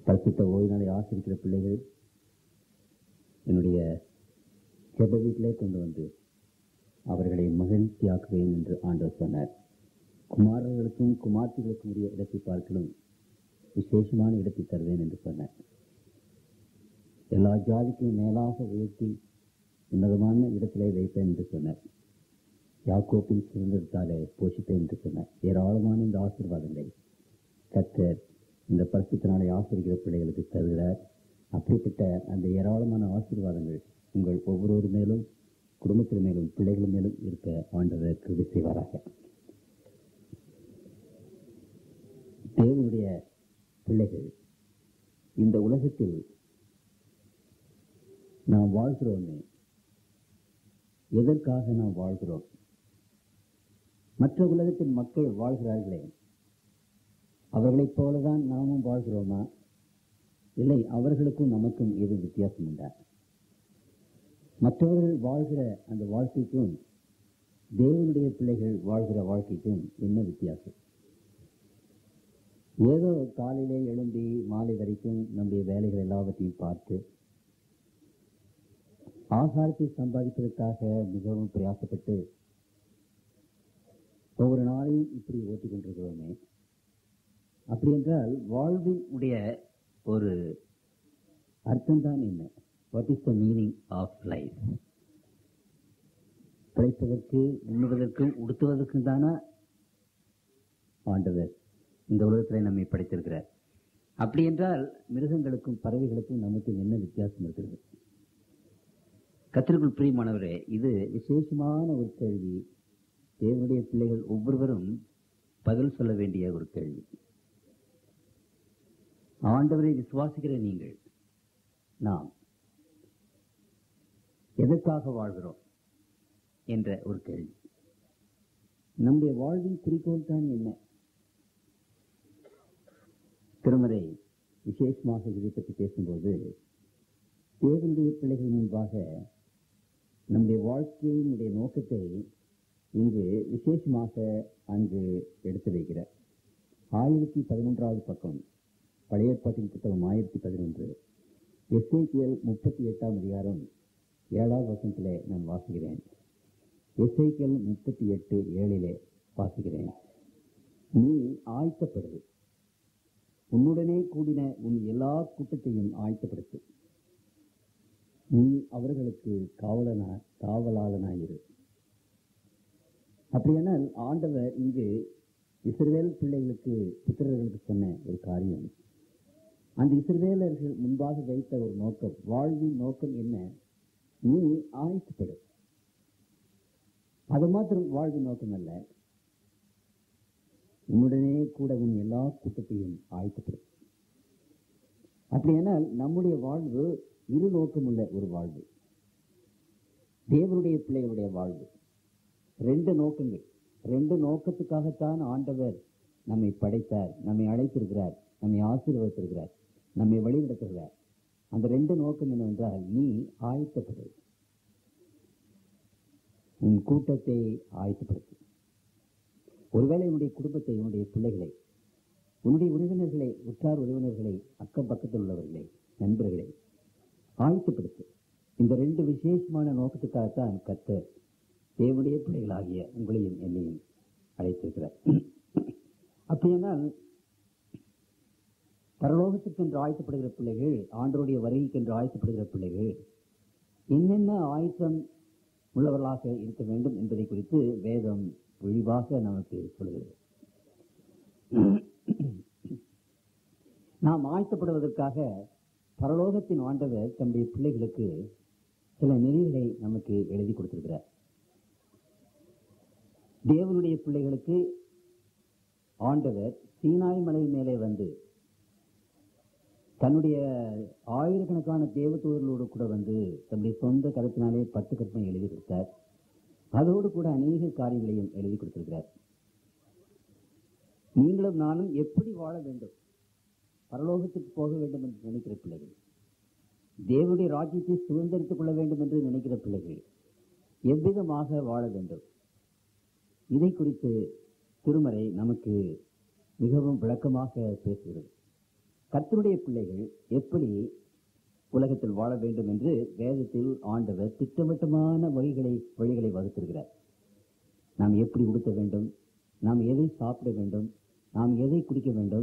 பரிசுத்த ஓய்நாளை ஆசிரிக்கிற பிள்ளைகள் என்னுடைய ஜெப வீட்டிலே கொண்டு வந்து அவர்களை மகிழ்ச்சியாக்குவேன் என்று ஆண்டவர் சொன்னார் குமாரர்களுக்கும் குமார்த்திகளுக்கும் உரிய இடத்தை பார்க்கலும் விசேஷமான இடத்தை தருவேன் என்று சொன்னார் எல்லா ஜாதிக்கும் மேலாக உயர்த்தி உன்னதமான இடத்திலே வைப்பேன் என்று சொன்னார் யாக்கோப்பின் சுதந்திரத்தாலே போஷிப்பேன் என்று சொன்னார் ஏராளமான இந்த ஆசீர்வாதங்களை கத்தர் இந்த பரிசுத்தினாலே ஆசிரிக்கிற பிள்ளைகளுக்கு தருகிறார் அப்படிப்பட்ட அந்த ஏராளமான ஆசீர்வாதங்கள் உங்கள் ஒவ்வொருவர் மேலும் குடும்பத்தின் மேலும் பிள்ளைகள் மேலும் இருக்க ஆண்டவர் கிருபை செய்வாராக தேவனுடைய பிள்ளைகள் இந்த உலகத்தில் நாம் வாழ்கிறோமே எதற்காக நாம் வாழ்கிறோம் மற்ற உலகத்தின் மக்கள் வாழ்கிறார்களே அவர்களைப் போலதான் நாமும் வாழ்கிறோமா இல்லை அவர்களுக்கும் நமக்கும் எது வித்தியாசம் உண்டா மற்றவர்கள் வாழ்கிற அந்த வாழ்க்கைக்கும் தேவனுடைய பிள்ளைகள் வாழ்கிற வாழ்க்கைக்கும் என்ன வித்தியாசம் ஏதோ காலையிலே எழும்பி மாலை வரைக்கும் நம்முடைய வேலைகள் எல்லாவற்றையும் பார்த்து ஆகாரத்தை சம்பாதிப்பதற்காக மிகவும் பிரயாசப்பட்டு ஒவ்வொரு நாளையும் இப்படி ஓட்டிக் கொண்டிருக்கிறோமே அப்படி என்றால் வாழ்வின் உடைய ஒரு அர்த்தம்தான் என்ன what is the meaning of life பிழைப்பதற்கு உண்ணுவதற்கும் உடுத்துவதற்கும் தானா ஆண்டவர் இந்த உலகத்தில் நம்மை படைத்திருக்கிறார் அப்படி என்றால் மிருகங்களுக்கும் பறவைகளுக்கும் நமக்கு என்ன வித்தியாசம் இருக்கிறது கத்திற்குள் பிரியமானவரே இது விசேஷமான ஒரு கேள்வி தேவனுடைய பிள்ளைகள் ஒவ்வொருவரும் பதில் சொல்ல வேண்டிய ஒரு கேள்வி ஆண்டவரை விசுவாசிக்கிற நீங்கள் நாம் எதற்காக வாழ்கிறோம் என்ற ஒரு கேள்வி நம்முடைய வாழ்வின் குறிக்கோள் தான் என்ன திருமறை விசேஷமாக இதை பற்றி பேசும்போது தேவனுடைய பிள்ளைகள் முன்பாக நம்முடைய வாழ்க்கையினுடைய நோக்கத்தை இங்கு விசேஷமாக அங்கு எடுத்து வைக்கிறார் ஆயிரத்தி பதினொன்றாவது பக்கம் பழைய ஏற்பாட்டின் புத்தகம் ஆயிரத்தி பதினொன்று எஸ்ஐக்கியல் முப்பத்தி எட்டாம் அதிகாரம் ஏழாவது வசனத்திலே நான் வாசிக்கிறேன் எஸ்ஐக்கியல் முப்பத்தி எட்டு ஏழிலே வாசிக்கிறேன் நீ ஆயத்தப்படுது உன்னுடனே கூடின உன் எல்லா கூட்டத்தையும் ஆயத்தப்படுத்து நீ அவர்களுக்கு காவலனா காவலாளனாயிரு அப்படியானால் ஆண்டவர் இங்கு இஸ்ரவேல் பிள்ளைகளுக்கு புத்திரர்களுக்கு சொன்ன ஒரு காரியம் அந்த இஸ்ரவேலர்கள் முன்பாக வைத்த ஒரு நோக்கம் வாழ்வின் நோக்கம் என்ன நீ ஆயத்தப்படு அது மாத்திரம் வாழ்வின் நோக்கம் அல்ல உன்னுடனே கூட உன் எல்லா கூட்டத்தையும் ஆயத்தப்படு அப்படியானால் நம்முடைய வாழ்வு இரு நோக்கமுள்ள ஒரு வாழ்வு தேவனுடைய பிள்ளைகளுடைய வாழ்வு ரெண்டு நோக்கங்கள் ரெண்டு நோக்கத்துக்காகத்தான் ஆண்டவர் நம்மை படைத்தார் நம்மை அழைத்திருக்கிறார் நம்மை ஆசீர்வதித்திருக்கிறார் நம்மை வழிநடத்துகிறார் அந்த ரெண்டு நோக்கம் என்னவென்றால் நீ ஆயத்தப்படு உன் கூட்டத்தை ஆயத்தப்படுத்து ஒருவேளை உன்னுடைய குடும்பத்தை உன்னுடைய பிள்ளைகளை உன்னுடைய உறவினர்களை உற்றார் உறவினர்களை அக்கம் பக்கத்தில் உள்ளவர்களை நண்பர்களை ஆயத்தப்படுத்து இந்த ரெண்டு விசேஷமான நோக்கத்துக்காகத்தான் கத்தர் தேவனுடைய பிள்ளைகளாகிய உங்களையும் என்னையும் அழைத்திருக்கிறார் அப்படியானால் பரலோகத்துக்கென்று ஆயத்தப்படுகிற பிள்ளைகள் ஆண்டருடைய வருகைக்கென்று ஆயத்தப்படுகிற பிள்ளைகள் என்னென்ன ஆயத்தம் உள்ளவர்களாக இருக்க வேண்டும் என்பதை குறித்து வேதம் விரிவாக நமக்கு சொல்கிறது நாம் ஆயத்தப்படுவதற்காக பரலோகத்தின் ஆண்டவர் தம்முடைய பிள்ளைகளுக்கு சில நெறிகளை நமக்கு எழுதி கொடுத்திருக்கிறார் தேவனுடைய பிள்ளைகளுக்கு ஆண்டவர் சீனாய் மலை மேலே வந்து தன்னுடைய ஆயிரக்கணக்கான தேவதூதர்களோடு கூட வந்து தன்னுடைய சொந்த கருத்தினாலே பத்து கற்பனை எழுதி கொடுத்தார் அதோடு கூட அநேக காரியங்களையும் எழுதி கொடுத்திருக்கிறார் நீங்களும் நானும் எப்படி வாழ வேண்டும் பரலோகத்துக்கு போக வேண்டும் என்று நினைக்கிற பிள்ளைகள் தேவனுடைய ராஜ்யத்தை சுதந்திரித்துக் கொள்ள வேண்டும் என்று நினைக்கிற பிள்ளைகள் எவ்விதமாக வாழ வேண்டும் இதை குறித்து திருமறை நமக்கு மிகவும் விளக்கமாக பேசுகிறது கர்த்தருடைய பிள்ளைகள் எப்படி உலகத்தில் வாழ வேண்டும் என்று வேதத்தில் ஆண்டவர் திட்டவட்டமான வழிகளை வழிகளை வகுத்திருக்கிறார் நாம் எப்படி உடுத்த வேண்டும் நாம் எதை சாப்பிட வேண்டும் நாம் எதை குடிக்க வேண்டும்